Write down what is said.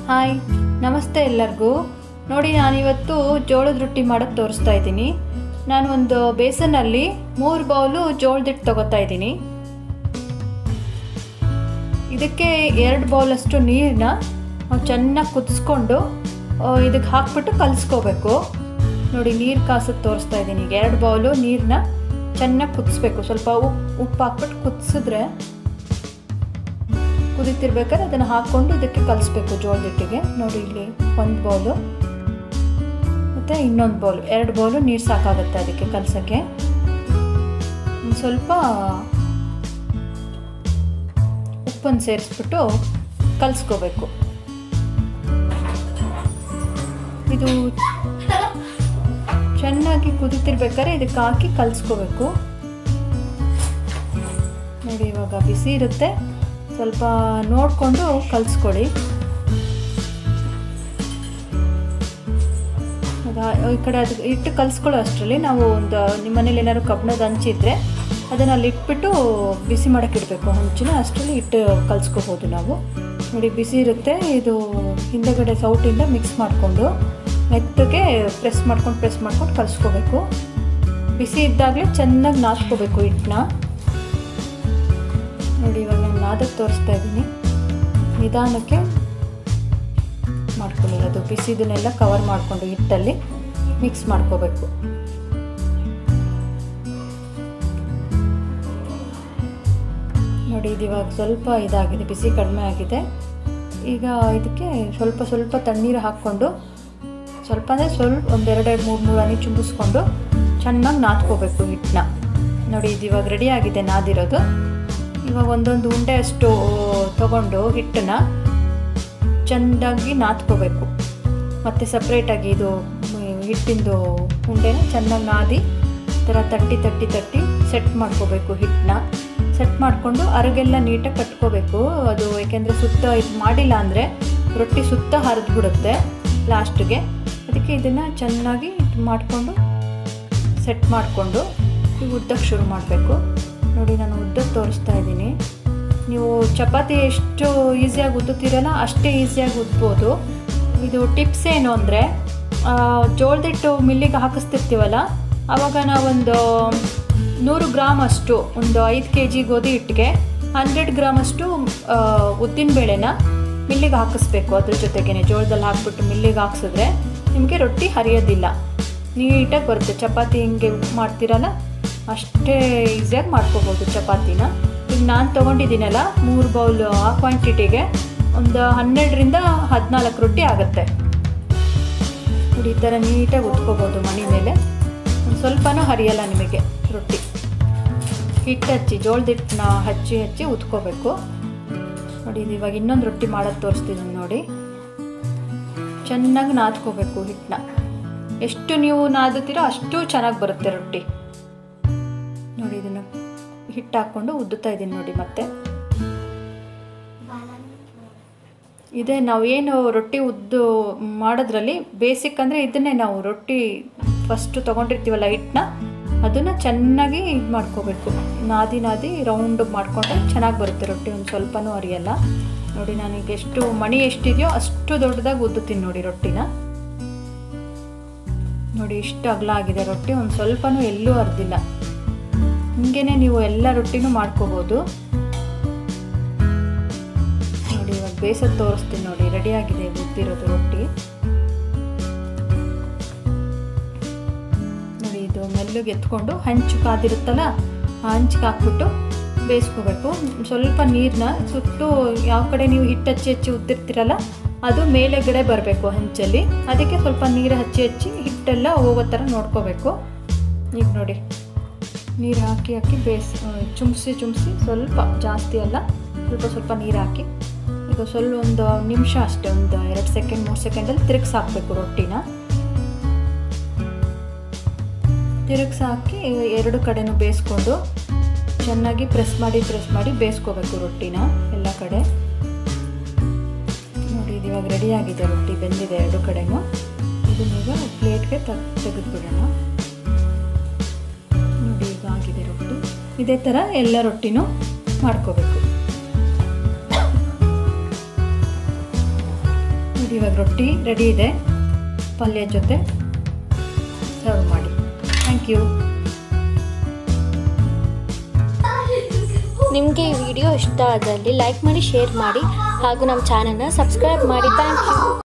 hi ನಮಸ್ತೆ ಎಲ್ಲರಿಗೂ ನೋಡಿ ನಾನಿವತ್ತು ಜೋಳದ ರೊಟ್ಟಿ ಮಾಡೋಕ್ಕೆ ತೋರಿಸ್ತಾ ಇದ್ದೀನಿ ನಾನು ಒಂದು ಬೇಸನಲ್ಲಿ ಮೂರು ಬೌಲು ಜೋಳದ ಹಿಟ್ಟು ತಗೋತಾ ಇದ್ದೀನಿ ಇದಕ್ಕೆ ಎರಡು ಬೌಲಷ್ಟು ನೀರನ್ನ ನಾವು ಚೆನ್ನಾಗಿ ಕುದಿಸ್ಕೊಂಡು ಇದಕ್ಕೆ ಹಾಕ್ಬಿಟ್ಟು ಕಲಿಸ್ಕೋಬೇಕು ನೋಡಿ ನೀರು ಕಾಸೋದು ತೋರಿಸ್ತಾ ಇದ್ದೀನಿ ಈಗ ಎರಡು ಬೌಲು ನೀರನ್ನ ಚೆನ್ನಾಗಿ ಕುದಿಸ್ಬೇಕು ಸ್ವಲ್ಪ ಉಪ್ಪು ಉಪ್ಪು ಹಾಕ್ಬಿಟ್ಟು ಕುದಿಸಿದ್ರೆ ಕುದೀತಿರ್ಬೇಕಾದ್ರೆ ಅದನ್ನು ಹಾಕ್ಕೊಂಡು ಇದಕ್ಕೆ ಕಲಿಸ್ಬೇಕು ಜೋಳದ ಹಿಟ್ಟಿಗೆ ನೋಡಿ ಇಲ್ಲಿ ಒಂದು ಬೌಲು ಮತ್ತು ಇನ್ನೊಂದು ಬೌಲು ಎರಡು ಬೌಲು ನೀರು ಸಾಕಾಗುತ್ತೆ ಅದಕ್ಕೆ ಕಲಸೋಕ್ಕೆ ಒಂದು ಸ್ವಲ್ಪ ಉಪ್ಪನ್ನು ಸೇರಿಸ್ಬಿಟ್ಟು ಕಲಿಸ್ಕೋಬೇಕು ಇದು ಚೆನ್ನಾಗಿ ಕುದೀತಿರ್ಬೇಕಾದ್ರೆ ಇದಕ್ಕೆ ಹಾಕಿ ಕಲಿಸ್ಕೋಬೇಕು ನೋಡಿ ಇವಾಗ ಬಿಸಿ ಇರುತ್ತೆ ಸ್ವಲ್ಪ ನೋಡಿಕೊಂಡು ಕಲಿಸ್ಕೊಳ್ಳಿ ಈ ಕಡೆ ಅದು ಇಟ್ಟು ಕಲಿಸ್ಕೊಳ್ಳೋ ಅಷ್ಟರಲ್ಲಿ ನಾವು ಒಂದು ನಿಮ್ಮ ಮನೇಲಿ ಏನಾದ್ರು ಕಬ್ಬಣದ ಹಂಚಿದ್ರೆ ಅದನ್ನು ಅಲ್ಲಿ ಇಟ್ಬಿಟ್ಟು ಬಿಸಿ ಮಾಡೋಕ್ಕೆ ಇಡಬೇಕು ಹಂಚಿನ ಅಷ್ಟರಲ್ಲಿ ಇಟ್ಟು ಕಲಿಸ್ಕೋಬೋದು ನಾವು ನೋಡಿ ಬಿಸಿ ಇರುತ್ತೆ ಇದು ಹಿಂದೆಗಡೆ ಸೌಟಿಂದ ಮಿಕ್ಸ್ ಮಾಡಿಕೊಂಡು ಮೆತ್ತಗೆ ಪ್ರೆಸ್ ಮಾಡ್ಕೊಂಡು ಪ್ರೆಸ್ ಮಾಡ್ಕೊಂಡು ಕಲಿಸ್ಕೋಬೇಕು ಬಿಸಿ ಇದ್ದಾಗಲೇ ಚೆನ್ನಾಗಿ ನಾದ್ಕೋಬೇಕು ಹಿಟ್ಟನ್ನ ನೋಡಿ ಇವಾಗ ನಾನು ನಾದಕ್ಕೆ ತೋರಿಸ್ತಾ ಇದ್ದೀನಿ ನಿಧಾನಕ್ಕೆ ಮಾಡ್ಕೊಳ್ಳಿ ಅದು ಬಿಸಿದನ್ನೆಲ್ಲ ಕವರ್ ಮಾಡಿಕೊಂಡು ಹಿಟ್ಟಲ್ಲಿ ಮಿಕ್ಸ್ ಮಾಡ್ಕೋಬೇಕು ನೋಡಿ ಇದು ಇವಾಗ ಸ್ವಲ್ಪ ಇದಾಗಿದೆ ಬಿಸಿ ಕಡಿಮೆ ಆಗಿದೆ ಈಗ ಇದಕ್ಕೆ ಸ್ವಲ್ಪ ಸ್ವಲ್ಪ ತಣ್ಣೀರು ಹಾಕ್ಕೊಂಡು ಸ್ವಲ್ಪ ಅಂದರೆ ಸ್ವಲ್ಪ ಒಂದೆರಡೆರಡು ಮೂರು ಮೂರು ಹನಿ ಚುಂಬಿಸ್ಕೊಂಡು ಚೆನ್ನಾಗಿ ನಾದ್ಕೋಬೇಕು ಹಿಟ್ಟನ್ನ ನೋಡಿ ಇದು ಇವಾಗ ರೆಡಿ ಆಗಿದೆ ನಾದಿರೋದು ಇವಾಗ ಒಂದೊಂದು ಉಂಡೆ ಅಷ್ಟು ತಗೊಂಡು ಹಿಟ್ಟನ್ನ ಚೆಂದಾಗಿ ನಾದ್ಕೋಬೇಕು ಮತ್ತು ಸಪ್ರೇಟಾಗಿ ಇದು ಹಿಟ್ಟಿಂದು ಉಂಡೆನ ಚೆನ್ನಾಗಿ ನಾದಿ ಥರ ತಟ್ಟಿ ತಟ್ಟಿ ತಟ್ಟಿ ಸೆಟ್ ಮಾಡ್ಕೋಬೇಕು ಹಿಟ್ಟನ್ನ ಸೆಟ್ ಮಾಡಿಕೊಂಡು ಅರಗೆಲ್ಲ ನೀಟಾಗಿ ಕಟ್ಕೋಬೇಕು ಅದು ಏಕೆಂದರೆ ಸುತ್ತ ಇದು ಮಾಡಿಲ್ಲ ಅಂದರೆ ರೊಟ್ಟಿ ಸುತ್ತ ಹರಿದು ಬಿಡುತ್ತೆ ಲಾಸ್ಟಿಗೆ ಅದಕ್ಕೆ ಇದನ್ನು ಚೆನ್ನಾಗಿ ಮಾಡಿಕೊಂಡು ಸೆಟ್ ಮಾಡಿಕೊಂಡು ಈಗ ಉದ್ದಕ್ಕೆ ಶುರು ಮಾಡಬೇಕು ನೋಡಿ ನಾನು ಉದ್ದಕ್ಕೆ ತೋರಿಸ್ತಾ ಇದ್ದೀನಿ ನೀವು ಚಪಾತಿ ಎಷ್ಟು ಈಸಿಯಾಗಿ ಉದ್ದುತ್ತೀರಲ್ಲ ಅಷ್ಟೇ ಈಸಿಯಾಗಿ ಉದ್ಬೋದು ಇದು ಟಿಪ್ಸ್ ಏನು ಅಂದರೆ ಜೋಳದಿಟ್ಟು ಮಿಲ್ಲಿಗೆ ಹಾಕಿಸ್ತಿರ್ತೀವಲ್ಲ ಆವಾಗ ನಾವೊಂದು ನೂರು ಗ್ರಾಮ್ ಅಷ್ಟು ಒಂದು ಐದು ಕೆ ಜಿ ಗೋಧಿ ಹಿಟ್ಟಿಗೆ ಹಂಡ್ರೆಡ್ ಗ್ರಾಮ್ ಅಷ್ಟು ಉದ್ದಿನಬೇಳೆನ ಮಿಲ್ಲಿಗೆ ಹಾಕಿಸ್ಬೇಕು ಅದ್ರ ಜೊತೆಗೇ ಜೋಳದಲ್ಲಿ ಹಾಕ್ಬಿಟ್ಟು ಮಿಲ್ಲಿಗೆ ಹಾಕ್ಸಿದ್ರೆ ನಿಮಗೆ ರೊಟ್ಟಿ ಹರಿಯೋದಿಲ್ಲ ನೀಟಾಗಿ ಬರುತ್ತೆ ಚಪಾತಿ ಹಿಂಗೆ ಮಾಡ್ತೀರಲ್ಲ ಅಷ್ಟೇ ಈಸಿಯಾಗಿ ಮಾಡ್ಕೋಬೋದು ಚಪಾತಿನ ಈಗ ನಾನು ತೊಗೊಂಡಿದ್ದೀನಲ್ಲ ಮೂರು ಬೌಲ್ ಆ ಕ್ವಾಂಟಿಟಿಗೆ ಒಂದು ಹನ್ನೆರಡರಿಂದ ಹದಿನಾಲ್ಕು ರೊಟ್ಟಿ ಆಗುತ್ತೆ ನೋಡಿ ಈ ಥರ ನೀಟಾಗಿ ಉತ್ಕೋಬೋದು ಮಣಿ ಮೇಲೆ ಒಂದು ಸ್ವಲ್ಪನೂ ಹರಿಯಲ್ಲ ನಿಮಗೆ ರೊಟ್ಟಿ ಹಿಟ್ಟು ಹಚ್ಚಿ ಜೋಳದ ಹಿಟ್ಟನ್ನ ಹಚ್ಚಿ ಹಚ್ಚಿ ಉತ್ಕೋಬೇಕು ನೋಡಿ ಇದು ಇವಾಗ ಇನ್ನೊಂದು ರೊಟ್ಟಿ ಮಾಡೋದು ತೋರಿಸ್ತಿದ್ದೀನಿ ನೋಡಿ ಚೆನ್ನಾಗಿ ನಾದ್ಕೋಬೇಕು ಹಿಟ್ಟನ್ನ ಎಷ್ಟು ನೀವು ನಾದುತ್ತೀರೋ ಅಷ್ಟು ಚೆನ್ನಾಗಿ ಬರುತ್ತೆ ರೊಟ್ಟಿ ನೋಡಿ ಇದನ್ನು ಹಿಟ್ಟು ಹಾಕ್ಕೊಂಡು ಉದ್ದುತ್ತಾ ಇದ್ದೀನಿ ನೋಡಿ ಮತ್ತೆ ಇದೇ ನಾವು ಏನು ರೊಟ್ಟಿ ಉದ್ದು ಮಾಡೋದ್ರಲ್ಲಿ ಬೇಸಿಕ್ ಅಂದರೆ ಇದನ್ನೇ ನಾವು ರೊಟ್ಟಿ ಫಸ್ಟು ತೊಗೊಂಡಿರ್ತೀವಲ್ಲ ಹಿಟ್ಟನ್ನ ಅದನ್ನು ಚೆನ್ನಾಗಿ ಇದು ಮಾಡ್ಕೋಬೇಕು ನಾದಿ ನಾದಿ ರೌಂಡ್ ಮಾಡಿಕೊಂಡ್ರೆ ಚೆನ್ನಾಗಿ ಬರುತ್ತೆ ರೊಟ್ಟಿ ಒಂದು ಸ್ವಲ್ಪನೂ ಅರಿಯಲ್ಲ ನೋಡಿ ನಾನೀಗ ಎಷ್ಟು ಮಣಿ ಎಷ್ಟಿದೆಯೋ ಅಷ್ಟು ದೊಡ್ಡದಾಗಿ ಉದ್ದುತ್ತೀನಿ ನೋಡಿ ರೊಟ್ಟಿನ ನೋಡಿ ಇಷ್ಟು ಅಗಲ ಆಗಿದೆ ರೊಟ್ಟಿ ಒಂದು ಸ್ವಲ್ಪನೂ ಎಲ್ಲೂ ಅರ್ದಿಲ್ಲ ಹಿಂಗೇ ನೀವು ಎಲ್ಲ ರೊಟ್ಟಿನೂ ಮಾಡ್ಕೋಬೋದು ನೋಡಿ ಇವಾಗ ಬೇಸತ್ತು ತೋರಿಸ್ತೀನಿ ನೋಡಿ ರೆಡಿಯಾಗಿದೆ ಉದ್ದಿರೋದು ರೊಟ್ಟಿ ನೋಡಿ ಇದು ಮೆಲ್ಲಗೆ ಎತ್ಕೊಂಡು ಹಂಚು ಕಾದಿರುತ್ತಲ್ಲ ಆ ಹಂಚಿಗೆ ಹಾಕ್ಬಿಟ್ಟು ಬೇಯಿಸ್ಕೋಬೇಕು ಸ್ವಲ್ಪ ನೀರನ್ನ ಸುಟ್ಟು ಯಾವ ಕಡೆ ನೀವು ಹಿಟ್ಟು ಹಚ್ಚಿ ಹಚ್ಚಿ ಉದ್ದಿರ್ತೀರಲ್ಲ ಅದು ಮೇಲೆಗಡೆ ಬರಬೇಕು ಹಂಚಲ್ಲಿ ಅದಕ್ಕೆ ಸ್ವಲ್ಪ ನೀರು ಹಚ್ಚಿ ಹಚ್ಚಿ ಹಿಟ್ಟೆಲ್ಲ ಹೋಗೋ ಥರ ನೋಡ್ಕೋಬೇಕು ಈಗ ನೋಡಿ ನೀರು ಹಾಕಿ ಹಾಕಿ ಬೇಯಿಸಿ ಚುಮ್ಸಿ ಚುಮ್ಸಿ ಸ್ವಲ್ಪ ಜಾಸ್ತಿ ಅಲ್ಲ ಸ್ವಲ್ಪ ಸ್ವಲ್ಪ ನೀರು ಹಾಕಿ ಈಗ ಸ್ವಲ್ಪ ಒಂದು ನಿಮಿಷ ಅಷ್ಟೇ ಒಂದು ಎರಡು ಸೆಕೆಂಡ್ ಮೂರು ಸೆಕೆಂಡಲ್ಲಿ ತಿರುಗಿಸಿ ಹಾಕಬೇಕು ರೊಟ್ಟಿನ ತಿರುಗಿಸಿ ಹಾಕಿ ಎರಡು ಕಡೆನೂ ಬೇಯಿಸ್ಕೊಂಡು ಚೆನ್ನಾಗಿ ಪ್ರೆಸ್ ಮಾಡಿ ಪ್ರೆಸ್ ಮಾಡಿ ಬೇಯಿಸ್ಕೋಬೇಕು ರೊಟ್ಟಿನ ಎಲ್ಲ ಕಡೆ ನೋಡಿ ಇದು ಇವಾಗ ರೆಡಿಯಾಗಿದೆ ರೊಟ್ಟಿ ಬೆಂದಿದೆ ಎರಡು ಕಡೆನೂ ಇದನ್ನೀಗ ಪ್ಲೇಟ್ಗೆ ತೆಗೆದುಬಿಡೋಣ ನೋಡಿ ಈಗ ಆಗಿದೆ ರೊಟ್ಟಿ ಇದೇ ಥರ ಎಲ್ಲ ರೊಟ್ಟಿನೂ ಮಾಡ್ಕೋಬೇಕು ನೋಡಿ ಇವಾಗ ರೊಟ್ಟಿ ರೆಡಿ ಇದೆ ಪಲ್ಯ ಜೊತೆ ಸರ್ವ್ ಮಾಡಿ ಥ್ಯಾಂಕ್ ಯು ನಿಮಗೆ ಈ ವಿಡಿಯೋ ಇಷ್ಟ ಆದಲ್ಲಿ ಲೈಕ್ ಮಾಡಿ ಶೇರ್ ಮಾಡಿ ಹಾಗೂ ನಮ್ಮ ಚಾನಲ್ನ ಸಬ್ಸ್ಕ್ರೈಬ್ ಮಾಡಿ ಥ್ಯಾಂಕ್ ಯು